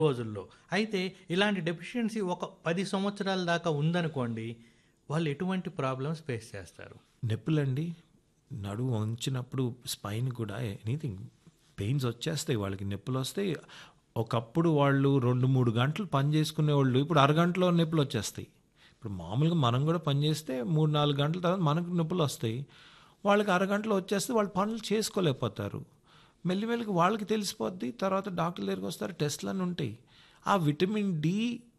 రోజుల్లో అయితే ఇలాంటి డెఫిషియన్సీ ఒక పది సంవత్సరాల దాకా ఉందనుకోండి వాళ్ళు ఎటువంటి ప్రాబ్లమ్స్ ఫేస్ చేస్తారు నొప్పులండి నడుము వంచినప్పుడు స్పైన్ కూడా ఎనీథింగ్ పెయిన్స్ వచ్చేస్తాయి వాళ్ళకి నొప్పులు వస్తాయి ఒకప్పుడు వాళ్ళు రెండు మూడు గంటలు పని చేసుకునే వాళ్ళు ఇప్పుడు అరగంటలో నొప్పులు వచ్చేస్తాయి ఇప్పుడు మామూలుగా మనం కూడా పని చేస్తే మూడు నాలుగు గంటల తర్వాత మనకు నొప్పులు వస్తాయి వాళ్ళకి అరగంటలో వచ్చేస్తే వాళ్ళు పనులు చేసుకోలేకపోతారు మెల్లిమెల్లిగా వాళ్ళకి తెలిసిపోద్ది తర్వాత డాక్టర్ దగ్గరికి వస్తారు టెస్ట్లు అని ఉంటాయి ఆ విటమిన్ డి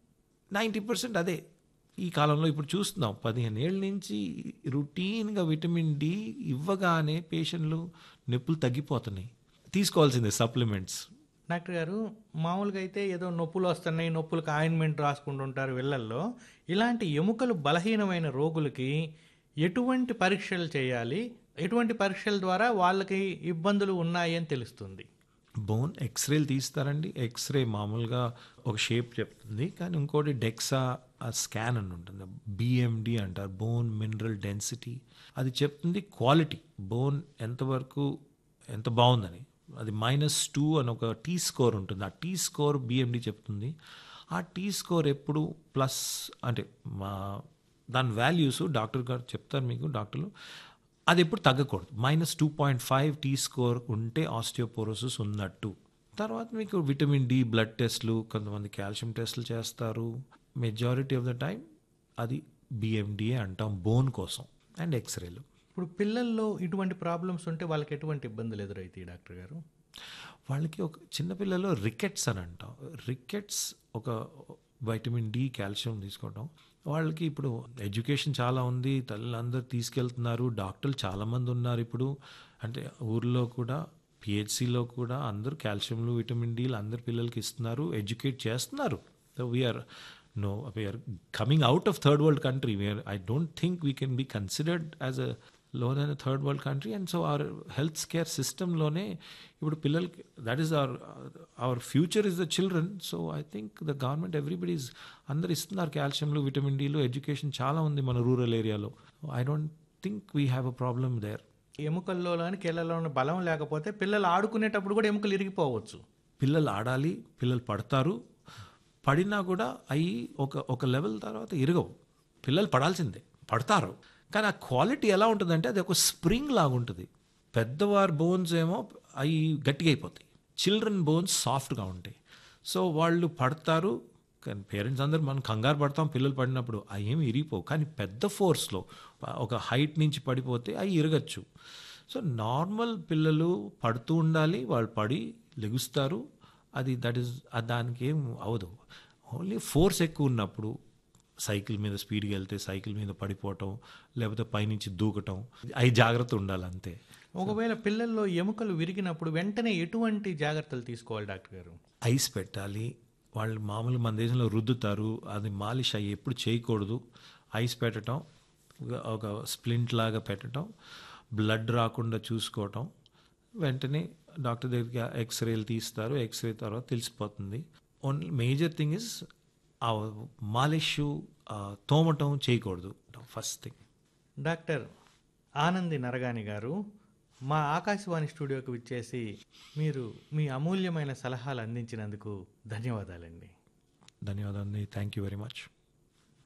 నైంటీ పర్సెంట్ అదే ఈ కాలంలో ఇప్పుడు చూస్తున్నాం పదిహేను ఏళ్ళ నుంచి రొటీన్గా విటమిన్ డి ఇవ్వగానే పేషెంట్లు నొప్పులు తగ్గిపోతున్నాయి తీసుకోవాల్సిందే సప్లిమెంట్స్ డాక్టర్ గారు మామూలుగా అయితే ఏదో నొప్పులు వస్తున్నాయి నొప్పులకు ఆయింట్మెంట్ రాసుకుంటుంటారు వెళ్ళల్లో ఇలాంటి ఎముకలు బలహీనమైన రోగులకి ఎటువంటి పరీక్షలు చేయాలి ఎటువంటి పరీక్షల ద్వారా వాళ్ళకి ఇబ్బందులు ఉన్నాయి అని తెలుస్తుంది బోన్ ఎక్స్రేలు తీస్తారండి ఎక్స్రే మామూలుగా ఒక షేప్ చెప్తుంది కానీ ఇంకోటి డెక్సా స్కాన్ అని ఉంటుంది బిఎండి అంటారు బోన్ మినరల్ డెన్సిటీ అది చెప్తుంది క్వాలిటీ బోన్ ఎంతవరకు ఎంత బాగుందని అది మైనస్ టూ అని ఒక టీ స్కోర్ ఉంటుంది ఆ టీ స్కోర్ బిఎండి చెప్తుంది ఆ టీ స్కోర్ ఎప్పుడు ప్లస్ అంటే మా దాని వాల్యూస్ డాక్టర్ గారు చెప్తారు మీకు డాక్టర్లు అది ఎప్పుడు తగ్గకూడదు minus two point five T score ఉంటే ఆస్టియోపోరోసిస్ ఉన్నట్టు తర్వాత మీకు విటమిన్ డి బ్లడ్ టెస్ట్లు కొంతమంది కాల్షియం టెస్ట్లు చేస్తారు మెజారిటీ ఆఫ్ ద టైం అది బిఎండిఏ అంటాం బోన్ కోసం అండ్ ఎక్స్రేలు ఇప్పుడు పిల్లల్లో ఇటువంటి ప్రాబ్లమ్స్ ఉంటే వాళ్ళకి ఎటువంటి ఇబ్బందులు ఎదురవుతాయి డాక్టర్ గారు వాళ్ళకి ఒక చిన్నపిల్లలో రికెట్స్ అని అంటాం రికెట్స్ ఒక వైటమిన్ డి కాల్షియం తీసుకోవడం వాళ్ళకి ఇప్పుడు ఎడ్యుకేషన్ చాలా ఉంది తల్లిదందరూ తీసుకెళ్తున్నారు డాక్టర్లు చాలామంది ఉన్నారు ఇప్పుడు అంటే ఊర్లో కూడా పిహెచ్సిలో కూడా అందరూ కాల్షియంలు విటమిన్ డీలు అందరు పిల్లలకి ఇస్తున్నారు ఎడ్యుకేట్ చేస్తున్నారు so we're no we're coming out of third world country where I don't think we can be considered as a lone and third world country and so our health care సిస్టంలోనే ఇప్పుడు పిల్లలకి that is our our future is the children so I think the government everybody అందరు ఇస్తున్నారు కాల్షియంలు vitamin deal education చాలా ఉంది మన rural ఏరియాలో I don't think we have a problem there ఎముకల్లో కానీ కీళ్ళలోని బలం లేకపోతే పిల్లలు ఆడుకునేటప్పుడు కూడా ఎముకలు ఇరిగిపోవచ్చు పిల్లలు ఆడాలి పిల్లలు పడతారు పడినా కూడా అవి ఒక ఒక లెవెల్ తర్వాత ఇరగవు పిల్లలు పడాల్సిందే పడతారు కానీ ఆ క్వాలిటీ ఎలా ఉంటుందంటే అది ఒక స్ప్రింగ్ లాగా ఉంటుంది పెద్దవారి బోన్స్ ఏమో అవి గట్టిగా అయిపోతాయి చిల్డ్రన్ బోన్స్ సాఫ్ట్గా ఉంటాయి సో వాళ్ళు పడతారు కానీ పేరెంట్స్ అందరూ మనం కంగారు పడతాం పిల్లలు పడినప్పుడు అవి ఏమి ఇరిగిపోవు కానీ పెద్ద ఫోర్స్లో ఒక హైట్ నుంచి పడిపోతే అవి ఇరగచ్చు సో నార్మల్ పిల్లలు పడుతూ ఉండాలి వాళ్ళు పడి లెగుస్తారు అది దట్ ఈస్ దానికి ఏం అవదు ఓన్లీ ఫోర్స్ ఎక్కువ ఉన్నప్పుడు సైకిల్ మీద స్పీడ్గా వెళ్తే సైకిల్ మీద పడిపోవటం లేకపోతే పైనుంచి దూకటం అవి జాగ్రత్త ఉండాలి అంతే ఒకవేళ పిల్లల్లో ఎముకలు విరిగినప్పుడు వెంటనే ఎటువంటి జాగ్రత్తలు తీసుకోవాలి డాక్టర్ గారు ఐస్ పెట్టాలి వాళ్ళు మామూలు మన దేశంలో రుద్దుతారు అది మాలిష్ అయ్యి ఎప్పుడు చేయకూడదు ఐస్ పెట్టడం ఒక- ఒక స్ప్లింట్ లాగా పెట్టడం బ్లడ్ రాకుండా చూసుకోవటం వెంటనే డాక్టర్ దగ్గరికి ఎక్స్రేలు తీస్తారు ఎక్స్రే తర్వాత తెలిసిపోతుంది ఓన్లీ మేజర్ థింగ్ ఇస్ ఆ మాలిష్ ఆ తోమటం చేయకూడదు first thing doctor Anandi Naragani garu మా ఆకాశవాణి స్టూడియోకి విచ్చేసి మీరు మీ అమూల్యమైన సలహాలు అందించినందుకు ధన్యవాదాలండి ధన్యవాదాలు థ్యాంక్ యూ వెరీ మచ్